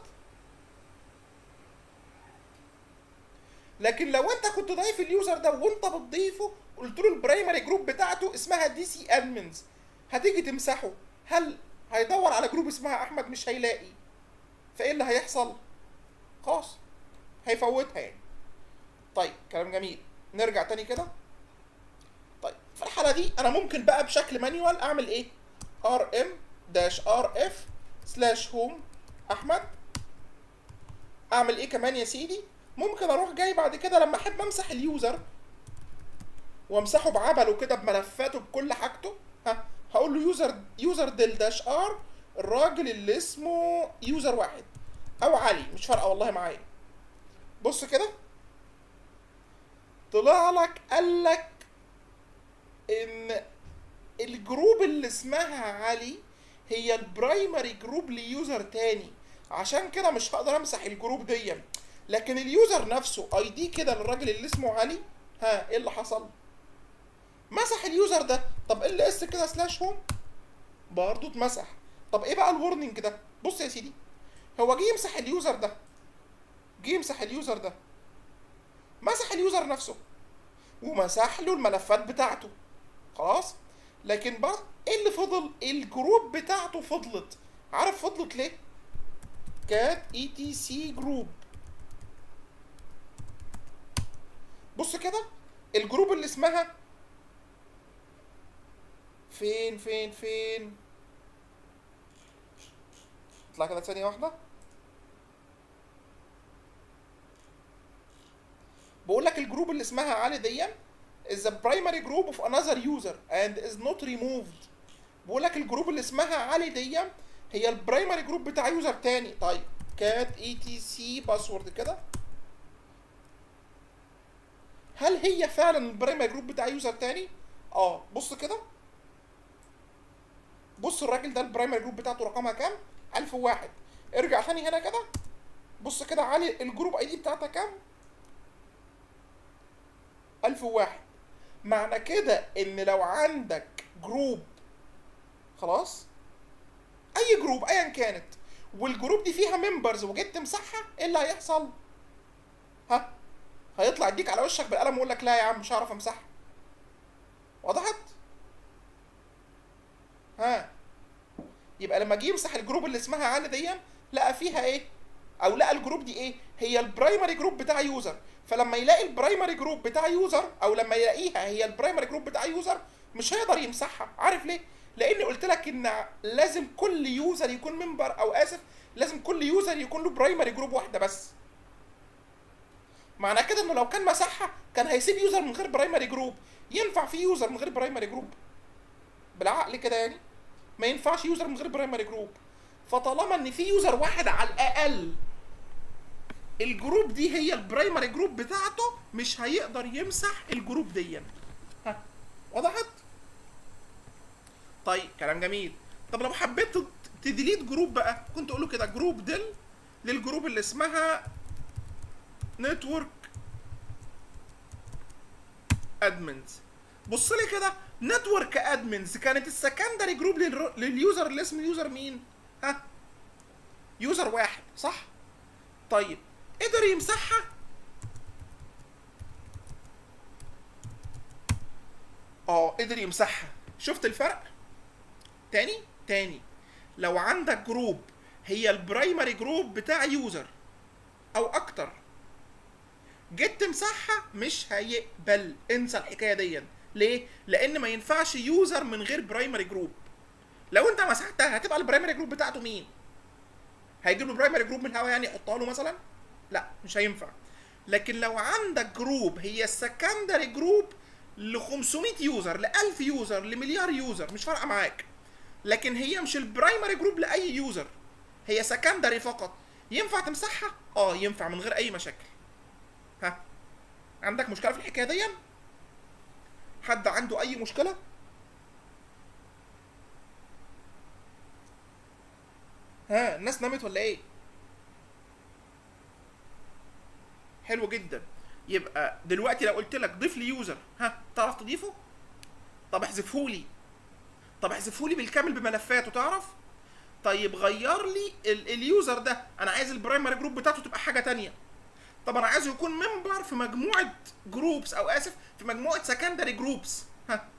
لكن لو انت كنت ضايف اليوزر ده وانت بتضيفه قلت له البرايمري جروب بتاعته اسمها دي سي ادمنز هتيجي تمسحه هل هيدور على جروب اسمها احمد مش هيلاقي فايه اللي هيحصل خلاص هيفوتها يعني طيب كلام جميل نرجع تاني كده طيب في الحاله دي انا ممكن بقى بشكل مانيوال اعمل ايه ار ام داش ار اف سلاش هوم احمد اعمل ايه كمان يا سيدي ممكن اروح جاي بعد كده لما احب امسح اليوزر وامسحه بعبله كده بملفاته بكل حاجته ها هقول له يوزر يوزر ديل داش ار الراجل اللي اسمه يوزر واحد او علي مش فارقه والله معايا بص كده طلع لك قال لك ان الجروب اللي اسمها علي هي البرايمري جروب ليوزر تاني عشان كده مش هقدر امسح الجروب دي لكن اليوزر نفسه اي دي كده للراجل اللي اسمه علي ها ايه اللي حصل مسح اليوزر ده طب ال اس كده سلاش هوم برضه اتمسح طب ايه بقى الورنينج ده بص يا سيدي هو جه يمسح اليوزر ده جه يمسح اليوزر ده مسح اليوزر نفسه ومسح له الملفات بتاعته خلاص لكن بقى ايه اللي فضل الجروب بتاعته فضلت عارف فضلت ليه كات اي تي سي جروب بص كده الجروب اللي اسمها فين فين فين اطلع كده ثانية واحدة بقول لك الجروب اللي اسمها علي دي is a primary group of another user and is not removed بقول لك الجروب اللي اسمها علي دي هي البرايمري جروب بتاع يوزر تاني طيب كات اي تي سي باسورد كده هل هي فعلا البرايمري جروب بتاع يوزر تاني اه بص كده بص الراجل ده البرايمري جروب بتاعته رقمها كام 1001 ارجع تاني هنا كده بص كده علي الجروب اي دي بتاعتها كام 1001 معنى كده ان لو عندك جروب خلاص اي جروب ايا كانت والجروب دي فيها ممبرز وجيت تمسحها ايه اللي هيحصل ها هيطلع يديك على وشك بالقلم ويقول لك لا يا عم مش هعرف امسحها وضحت ها يبقى لما جه يمسح الجروب اللي اسمها عن دي لقى فيها ايه او لقى الجروب دي ايه هي البرايمري جروب بتاع يوزر فلما يلاقي البرايمري جروب بتاع يوزر او لما يلاقيها هي البرايمري جروب بتاع يوزر مش هيقدر يمسحها عارف ليه لان قلت لك ان لازم كل يوزر يكون ممبر او اسف لازم كل يوزر يكون له برايمري جروب واحده بس معنى كده انه لو كان مسحها كان هيسيب يوزر من غير برايمري جروب ينفع في يوزر من غير برايمري جروب بالعقل كده يعني ما ينفعش يوزر من غير برايمري جروب فطالما ان في يوزر واحد على الاقل الجروب دي هي البرايمري جروب بتاعته مش هيقدر يمسح الجروب دي ها وضحت طيب كلام جميل طب لو حبيت تديليت جروب بقى كنت اقول له كده جروب ديل للجروب اللي اسمها نتورك ادمنز بص لي كده نتورك ادمنز كانت السكندري جروب لليوزر اللي اسمه يوزر مين ها يوزر واحد صح طيب قدر يمسحها اه قدر يمسحها شفت الفرق تاني تاني لو عندك جروب هي البرايمري جروب بتاع يوزر او اكتر جيت تمسحها مش هيقبل انسى الحكايه دي ليه لان ما ينفعش يوزر من غير برايمري جروب لو انت مسحتها هتبقى البرايمري جروب بتاعته مين هيجيب له برايمري جروب من الهوا يعني يحطها له مثلا لا مش هينفع لكن لو عندك جروب هي السكندري جروب ل 500 يوزر ل 1000 يوزر لمليار يوزر مش فارقه معاك لكن هي مش البرايمري جروب لاي يوزر هي سكندري فقط ينفع تمسحها اه ينفع من غير اي مشاكل ها عندك مشكله في الحكايه دي حد عنده اي مشكله ها الناس نامت ولا ايه حلو جدا يبقى دلوقتي لو قلت لك ضيف لي يوزر ها تعرف تضيفه طب احذفه لي طب احذفه لي بالكامل بملفاته تعرف طيب غير لي ال اليوزر ده انا عايز البرايمري جروب بتاعته تبقى حاجه تانية طب انا عايزه يكون ممبر في مجموعه جروبس او اسف في مجموعه سكندري جروبس ها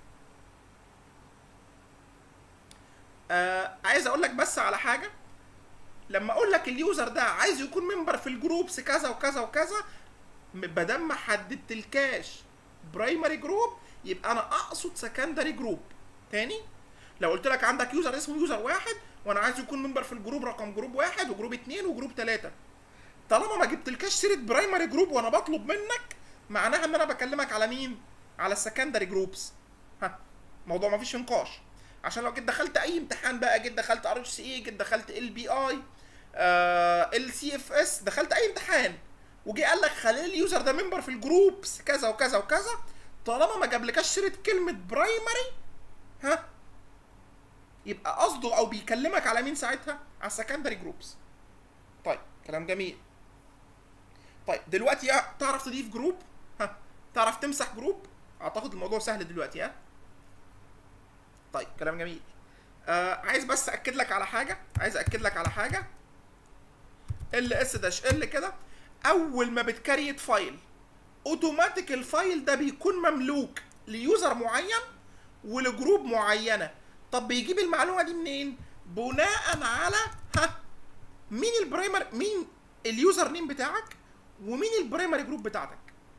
آه عايز اقول لك بس على حاجه لما اقول لك اليوزر ده عايز يكون ممبر في الجروبس كذا وكذا وكذا بدل ما حددتلكاش برايمري جروب يبقى انا اقصد سكندري جروب تاني لو قلت لك عندك يوزر اسمه يوزر واحد وانا عايز يكون ممبر في الجروب رقم جروب واحد وجروب اتنين وجروب تلاته طالما ما جبتلكاش سيره برايمري جروب وانا بطلب منك معناها ان انا بكلمك على مين على السكندري جروبس ها موضوع ما فيش نقاش عشان لو جيت دخلت اي امتحان بقى جيت دخلت ار اتش سي اي جيت دخلت ال بي اي ال سي اف اس دخلت اي امتحان وجي قال لك خلي اليوزر ده ممبر في الجروبس كذا وكذا وكذا طالما ما جابلكاش سيره كلمه برايمري ها يبقى قصده او بيكلمك على مين ساعتها على السكندري جروبس طيب كلام جميل طيب دلوقتي تعرف تضيف جروب ها تعرف تمسح جروب اعتقد الموضوع سهل دلوقتي ها طيب كلام جميل آه عايز بس اكد لك على حاجه عايز اكد لك على حاجه ال اس داش ال كده اول ما بتكريت فايل اوتوماتيك الفايل ده بيكون مملوك ليوزر معين ولجروب معينه طب بيجيب المعلومه دي منين بناء على ها مين البرايمر مين اليوزر نيم بتاعك ومين البرايمري جروب بتاعتك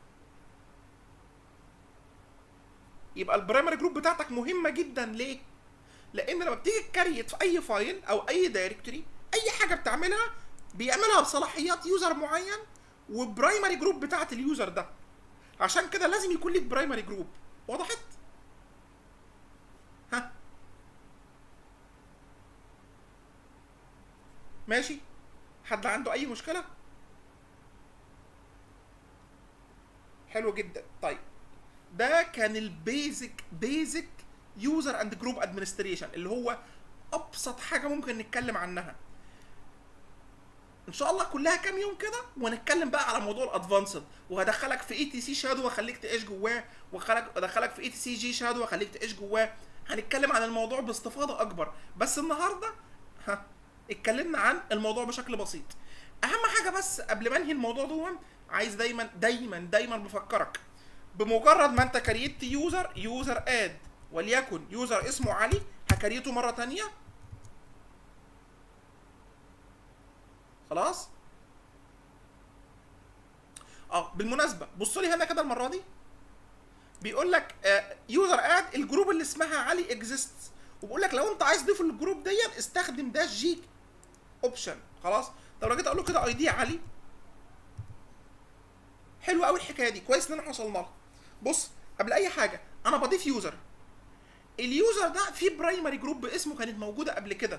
يبقى البرايمري جروب بتاعتك مهمه جدا ليه لان لما بتيجي تكريت في اي فايل او اي دايركتوري اي حاجه بتعملها بيعملها بصلاحيات يوزر معين وبرايمري جروب بتاعت اليوزر ده عشان كده لازم يكون ليك برايمري جروب وضحت ها ماشي حد عنده اي مشكله حلو جدا طيب ده كان البيزك بيزك يوزر اند جروب ادمنستريشن اللي هو ابسط حاجه ممكن نتكلم عنها ان شاء الله كلها كام يوم كده ونتكلم بقى على موضوع الادفانسد وهدخلك في اي تي سي شادو واخليك تعيش جواه وادخلك في اي تي سي جي شادو واخليك تعيش جواه هنتكلم عن الموضوع باستفاضه اكبر بس النهارده ها اتكلمنا عن الموضوع بشكل بسيط اهم حاجه بس قبل ما انهي الموضوع ده عايز دايما دايما دايما بفكرك بمجرد ما انت كريت يوزر يوزر اد وليكن يوزر اسمه علي هكريته مره تانية خلاص اه بالمناسبه بص لي هنا كده المره دي بيقول لك يوزر اد الجروب اللي اسمها علي اكزيست وبيقول لك لو انت عايز تضيف الجروب دي استخدم داش جي اوبشن خلاص طب لو جيت اقول له كده اي دي علي حلو قوي الحكايه دي كويس ان احنا وصلنا لها بص قبل اي حاجه انا بضيف يوزر اليوزر ده في برايمري جروب باسمه كانت موجوده قبل كده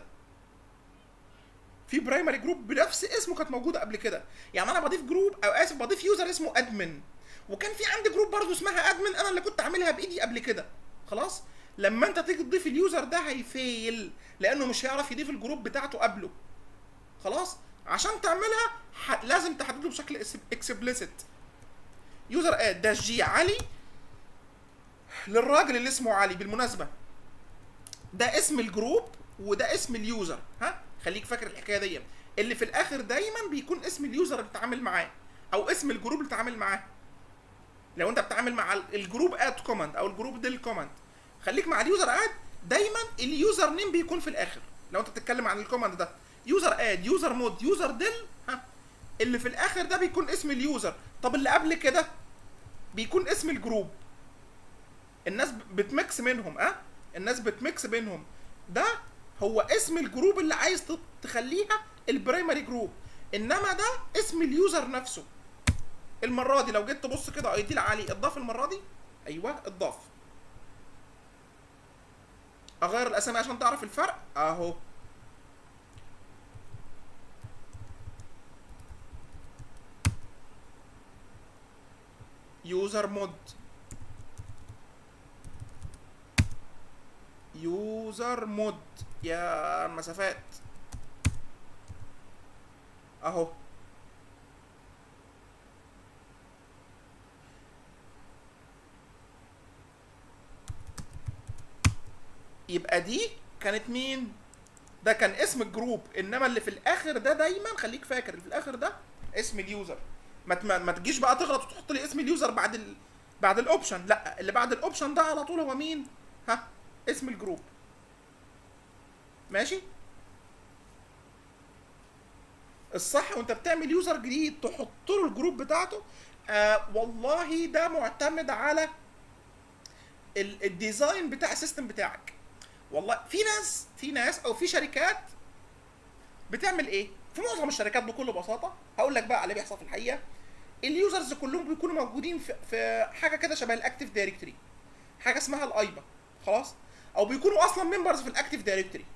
في برايمري جروب بنفس اسمه كانت موجوده قبل كده يعني انا بضيف جروب او اسف بضيف يوزر اسمه ادمن وكان في عندي جروب برضه اسمها ادمن انا اللي كنت عاملها بايدي قبل كده خلاص لما انت تيجي تضيف اليوزر ده هيفيل لانه مش هيعرف يضيف الجروب بتاعته قبله خلاص عشان تعملها ح... لازم تحدده بشكل اكسبليسيت يوزر اد داش جي علي للراجل اللي اسمه علي بالمناسبه ده اسم الجروب وده اسم اليوزر ها خليك فاكر الحكايه دي اللي في الاخر دايما بيكون اسم اليوزر اللي بتتعامل معاه او اسم الجروب اللي بتتعامل معاه لو انت بتتعامل مع الجروب اد كوماند او الجروب ديل كوماند خليك مع اليوزر اد دايما اليوزر نيم بيكون في الاخر لو انت بتتكلم عن الكوماند ده يوزر اد يوزر مود يوزر ديل ها اللي في الاخر ده بيكون اسم اليوزر طب اللي قبل كده بيكون اسم الجروب الناس بتميكس منهم اه الناس بتميكس بينهم ده هو اسم الجروب اللي عايز تخليها البرايمري جروب انما ده اسم اليوزر نفسه المره دي لو جيت تبص كده اي دي العالي اتضاف المره دي ايوه اتضاف اغير الاسامي عشان تعرف الفرق اهو يوزر مود يوزر مود يا المسافات اهو يبقى دي كانت مين ده كان اسم الجروب انما اللي في الاخر ده دايما خليك فاكر اللي في الاخر ده اسم اليوزر ما ما, ما تجيش بقى تغلط وتحط لي اسم اليوزر بعد ال... بعد الاوبشن لا اللي بعد الاوبشن ده على طول هو مين ها اسم الجروب ماشي الصح وانت بتعمل يوزر جديد تحط له الجروب بتاعته آه والله ده معتمد على الديزاين بتاع السيستم بتاعك والله في ناس في ناس او في شركات بتعمل ايه في معظم الشركات بكل بساطه هقول لك بقى على اللي بيحصل في الحقيقه اليوزرز كلهم بيكونوا موجودين في, في حاجه كده شبه الاكتيف دايركتوري حاجه اسمها الايبا خلاص او بيكونوا اصلا ممبرز في الاكتيف دايركتوري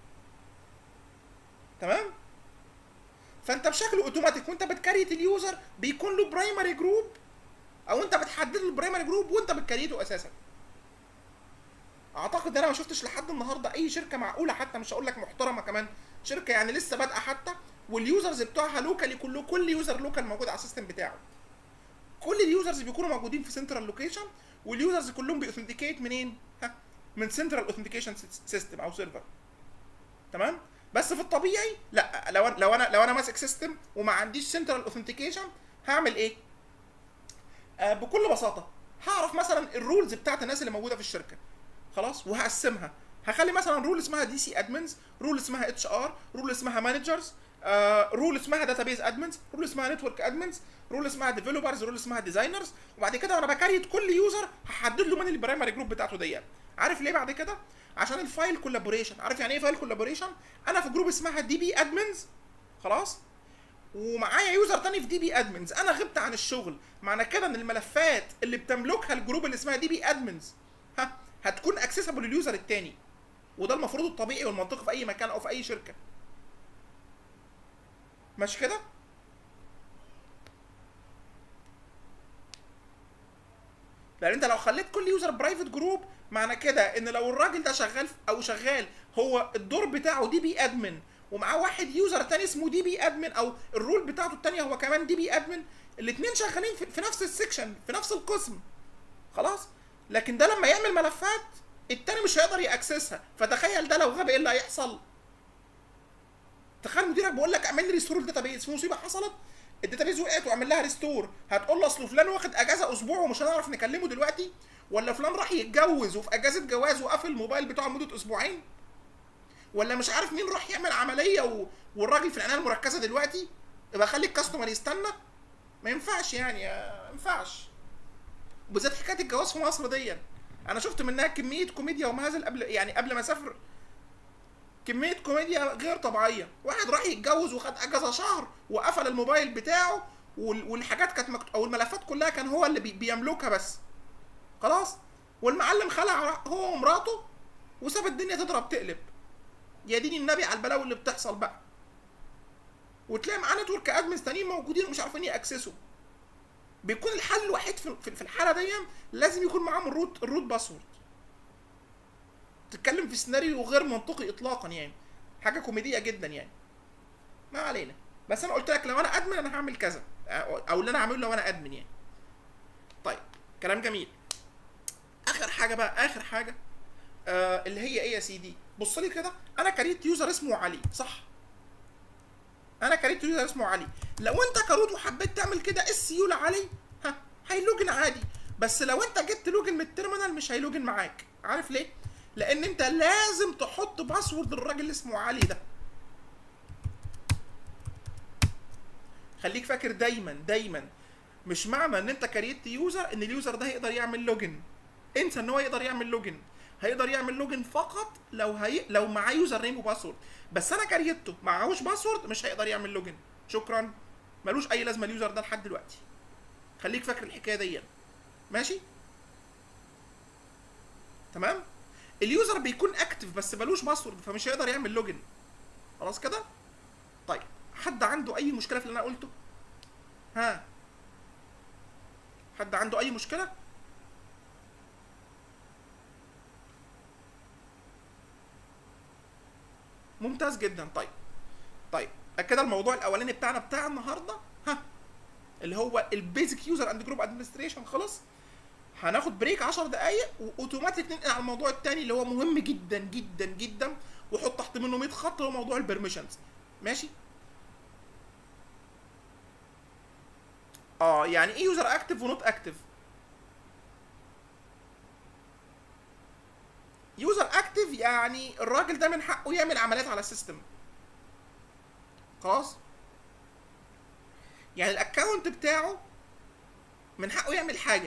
تمام فانت بشكل اوتوماتيك وانت بتكريت اليوزر بيكون له برايمري جروب او انت بتحدد له البرايمري جروب وانت بتكريته اساسا اعتقد انا ما شفتش لحد النهارده اي شركه معقوله حتى مش هقول لك محترمه كمان شركه يعني لسه بادئه حتى واليوزرز بتوعها لوكالي كله كل يوزر لوكال موجود على السيستم بتاعه كل اليوزرز بيكونوا موجودين في سنترال لوكيشن واليوزرز كلهم بيأوثنتيكيت منين ها من سنترال اوثنتيكيشن سيستم او سيرفر تمام بس في الطبيعي لا لو لو انا لو انا ماسك سيستم وما عنديش سنترال اوثنتيكيشن هعمل ايه آه بكل بساطه هعرف مثلا الرولز بتاعت الناس اللي موجوده في الشركه خلاص وهقسمها هخلي مثلا رول اسمها دي سي ادمنز رول اسمها اتش ار رول اسمها مانجرز رول اسمها داتابيز ادمنز رول اسمها نتورك ادمنز رول اسمها ديفلوبرز رول اسمها ديزاينرز وبعد كده وانا بكريت كل يوزر هحدد له من البرايمري جروب بتاعته دي عارف ليه بعد كده عشان الفايل كولابوريشن عارف يعني ايه فايل كولابوريشن انا في جروب اسمها دي بي ادمنز خلاص ومعايا يوزر تاني في دي بي ادمنز انا غبت عن الشغل معنى كده ان الملفات اللي بتملكها الجروب اللي اسمها دي بي ادمنز ها هتكون اكسسبل لليوزر التاني وده المفروض الطبيعي والمنطقي في اي مكان او في اي شركه ماشي كده لان انت لو خليت كل يوزر برايفت جروب معنى كده ان لو الراجل ده شغال او شغال هو الدور بتاعه دي بي ادمن ومعاه واحد يوزر تاني اسمه دي بي ادمن او الرول بتاعته التانية هو كمان دي بي ادمن الاثنين شغالين في, في نفس السكشن في نفس القسم خلاص لكن ده لما يعمل ملفات التاني مش هيقدر ياكسسها فتخيل ده لو غاب ايه اللي هيحصل تخيل مديرك بيقول لك اعمل لي ريستور الداتابيز في مصيبه حصلت الداتابيز وقعت واعمل لها ريستور هتقول له اصل فلان واخد اجازه اسبوع ومش هنعرف نكلمه دلوقتي ولا فلان راح يتجوز وفي اجازه جواز وقفل الموبايل بتاعه لمده اسبوعين ولا مش عارف مين راح يعمل عمليه و... والراجل في العنايه المركزه دلوقتي يبقى خلي الكاستمر يستنى ما ينفعش يعني ما ينفعش وبالذات حكايه الجواز في مصر دي انا شفت منها كميه كوميديا ومهازل قبل يعني قبل ما اسافر كميه كوميديا غير طبيعيه واحد راح يتجوز وخد اجازه شهر وقفل الموبايل بتاعه وال- والحاجات كانت مكت... او الملفات كلها كان هو اللي بي... بيملكها بس خلاص والمعلم خلع هو ومراته وساب الدنيا تضرب تقلب يا دين النبي على البلاوي اللي بتحصل بقى وتلاقي معاه نتورك ادمنز تانيين موجودين ومش عارفين ياكسسوا بيكون الحل الوحيد في في- في الحاله دي لازم يكون معاهم الروت الروت باسورد تتكلم في سيناريو غير منطقي اطلاقا يعني حاجه كوميديه جدا يعني ما علينا بس انا قلت لك لو انا ادمن انا هعمل كذا او أو اللي انا هعمله لو انا ادمن يعني طيب كلام جميل اخر حاجه بقى اخر حاجه آه اللي هي ايه يا سيدي بص لي كده انا كريت يوزر اسمه علي صح انا كريت يوزر اسمه علي لو انت كروت وحبيت تعمل كده اس يو لعلي ها هيلوجن عادي بس لو انت جبت لوجن من التيرمينال مش هيلوجن معاك عارف ليه لان انت لازم تحط باسورد للراجل اللي اسمه علي ده خليك فاكر دايما دايما مش معنى ان انت كريت يوزر ان اليوزر ده هيقدر يعمل لوجن انسى ان هو يقدر يعمل لوجن هيقدر يعمل لوجن فقط لو هي... لو معاه يوزر نيم وباسورد بس انا كريته معهوش باسورد مش هيقدر يعمل لوجن شكرا ملوش اي لازمه اليوزر ده لحد دلوقتي خليك فاكر الحكايه دي ماشي تمام اليوزر بيكون اكتف بس ملوش باسورد فمش هيقدر يعمل لوجن خلاص كده طيب حد عنده اي مشكله في اللي انا قلته ها حد عنده اي مشكله ممتاز جدا طيب طيب كده الموضوع الاولاني بتاعنا بتاع النهارده ها اللي هو البيزك يوزر اند جروب ادمنستريشن خلاص هناخد بريك 10 دقايق واوتوماتيك ننقل على الموضوع الثاني اللي هو مهم جدا جدا جدا وحط تحت منه 100 خط هو موضوع البرميشنز ماشي اه يعني ايه يوزر اكتف ونوت اكتف يوزر اكتف يعني الراجل ده من حقه يعمل عمليات على السيستم خلاص يعني الاكونت بتاعه من حقه يعمل حاجه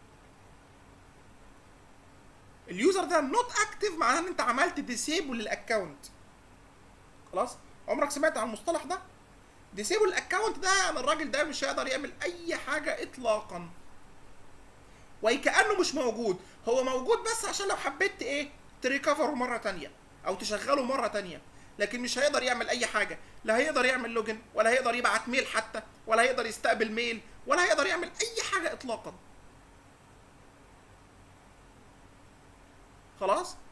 اليوزر ده نوت اكتف معناها ان انت عملت ديسيبل للاكونت خلاص عمرك سمعت عن المصطلح ده ديسيبل الاكونت ده يعني الراجل ده مش هيقدر يعمل اي حاجه اطلاقا وكانه مش موجود هو موجود بس عشان لو حبيت ايه تريكفره مره تانية او تشغله مره تانية لكن مش هيقدر يعمل اي حاجه لا هيقدر يعمل لوجن ولا هيقدر يبعت ميل حتى ولا هيقدر يستقبل ميل ولا هيقدر يعمل اي حاجه اطلاقا خلاص